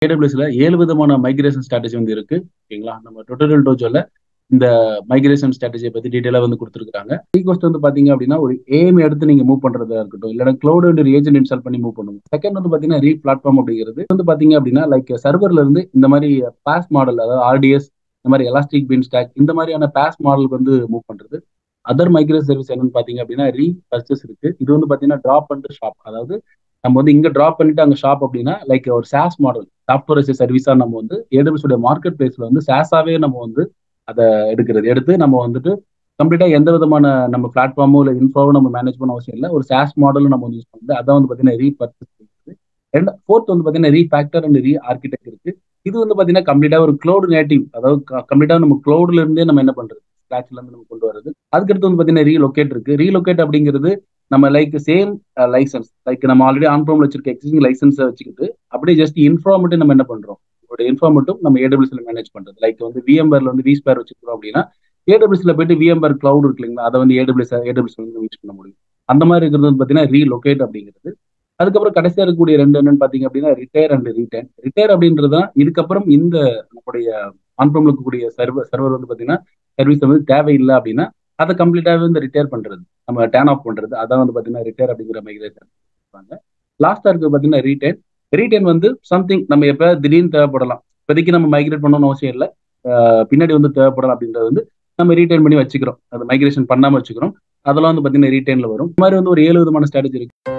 ஏடபிள்யூஸ்ல ஏழு விதமான migration strategy வந்து இருக்கு ஓகேங்களா நம்ம டொட்டல் டோஜோல இந்த மைக்ரேஷன் ஸ்ட்ராட்டஜியை பத்தி டீடைலா வந்து கொடுத்துருக்காங்க ரீகோஸ்ட் வந்து பாத்தீங்க அப்படின்னா ஒரு ஏம் எடுத்து நீங்க மூவ் பண்றதா இருக்கட்டும் இல்லைன்னா கிளவுட் வந்து ஏஜென்ட் இன்ஸ்டால் பண்ணி மூவ் பண்ணுங்க செகண்ட் வந்து பாத்தீங்கன்னா ரீ பிளாட்ஃபார்ம் அப்படிங்கிறது வந்து பாத்தீங்க அப்படின்னா லைக் சர்வர்ல இருந்து இந்த மாதிரி பாஸ் மாடல் அதாவது ஆர்டிஎஸ் இந்த மாதிரி எலாஸ்டிக் பின் ஸ்டாக் இந்த மாதிரியான பாஸ் மாடலுக்கு வந்து மூவ் பண்றது அதர் மைக்ரேஷன் சர்வீஸ் என்னன்னு பாத்தீங்க அப்படின்னா ரீ பர்ச்சேஸ் இருக்கு இது வந்து பாத்தீங்கன்னா ட்ராப் பண்ணிட்டு ஷாப் அதாவது நம்ம வந்து இங்க ட்ராப் பண்ணிட்டு அங்க ஷாப் அப்படின்னா லைக் ஒரு சாஸ் மாடல் சாஃப்ட்வேர் சர்வீஸா நம்ம வந்து ஏடபிள்யூஸ் மார்க்கெட் பிளேஸ்ல வந்து சாஸாவே நம்ம வந்து அதை எடுக்கிறது எடுத்து நம்ம வந்துட்டு கம்ப்ளீட்டா எந்த விதமான நம்ம பிளாட்ஃபார்மோ இல்லை இன்ஃபோவோ நம்ம மேனேஜ் பண்ண அவசியம் இல்லை ஒரு சாஸ் மாடலும் நம்ம வந்து யூஸ் பண்ணுறது அதான் வந்து பாத்தீங்கன்னா ரீ பர்ச்சேஸ் இருக்குது ரெண்டு ஃபோர்த் வந்து பாத்தீங்கன்னா refactor and rearchitect இருக்கு இது வந்து பாத்தீங்கன்னா கம்ப்ளீட்டா ஒரு க்ளவுட் நேட்டிவ் அதாவது கம்ப்ளீட்டா நம்ம க்ளவுட்ல இருந்தே நம்ம என்ன பண்றது ஸ்கிராச்ல இருந்து நம்ம கொண்டு வரது அதுக்கடுத்து வந்து பாத்தீங்கன்னா ரீலொகேட் இருக்கு ரீலொகேட் அப்படிங்கிறது நம்ம லைக் சேம் லைசன்ஸ் லைக் நம்ம ஆல்ரெடி ஆன்ஃபார்ம்ல வச்சிருக்க எக்ஸிஸ்டிங் லைசன்ஸை வச்சுக்கிட்டு அப்படியே ஜஸ்ட் இன்ஃபார்மெட்டு நம்ம என்ன பண்றோம் ஒரு இன்ஃபார்மெட்டும் நம்ம ஏடபிள்யூஸ்ல மேனேஜ் பண்றது லைக் வந்து விஎம்பர்ல வந்து வி ஸ்பேர் வச்சிருக்கோம் அப்படின்னா ஏடபிள்யூஸ்ல போயிட்டு விஎம்பர் கிளவுட் இருக்கு இல்லைங்களா அதை வந்து ஏடபிள்யூஸ் ஏடபிள்யூஸ் வந்து யூஸ் பண்ண முடியும் அந்த மாதிரி இருக்கிறது வந்து பாத்தீங்கன்னா ரீலொகேட் அப்படிங்கிறது அதுக்கப்புறம் கடைசியா இருக்கக்கூடிய ரெண்டு என்னன்னு பாத்தீங்க அப்படின்னா ரிட்டையர் அண்ட் ரீடைன் ரிட்டையர் அப்படின்றது இதுக்கப்புறம் இந்த நம்முடைய ஆன்ஃபார்ம்ல இருக்கக்கூடிய சர்வர் சர்வர் வந்து பாத்தீங்கன்னா சர்வீஸ் வந்து தேவையில்லை அப்படின்னா அதை கம்ப்ளீட்டாவே வந்து ரிட்டையர் பண்றது நம்ம டேன் ஆஃப் பண்றது அதான் வந்து பாத்தீங்கன்னா ரிட்டையர் அப்படிங்கிற மைக்ரேஷன் லாஸ்டா இருக்கு பாத்தீங்கன்னா ரீடைன் ரீடைன் வந்து சம்திங் நம்ம எப்ப திடீர்னு தேவைப்படலாம் இப்போதைக்கு நம்ம மைக்ரேட் பண்ணணும்னு அவசியம் இல்லை பின்னாடி வந்து தேவைப்படலாம் அப்படின்றது வந்து நம்ம ரீடைன் பண்ணி வச்சுக்கிறோம் அது மைக்ரேஷன் பண்ணாம வச்சுக்கிறோம் அதெல்லாம் வந்து பாத்தீங்கன்னா ரீடைன்ல வரும் இந்த மாதிரி வந்து ஒரு ஏழு விதமான ஸ்ட்ராட்டஜி இருக்கு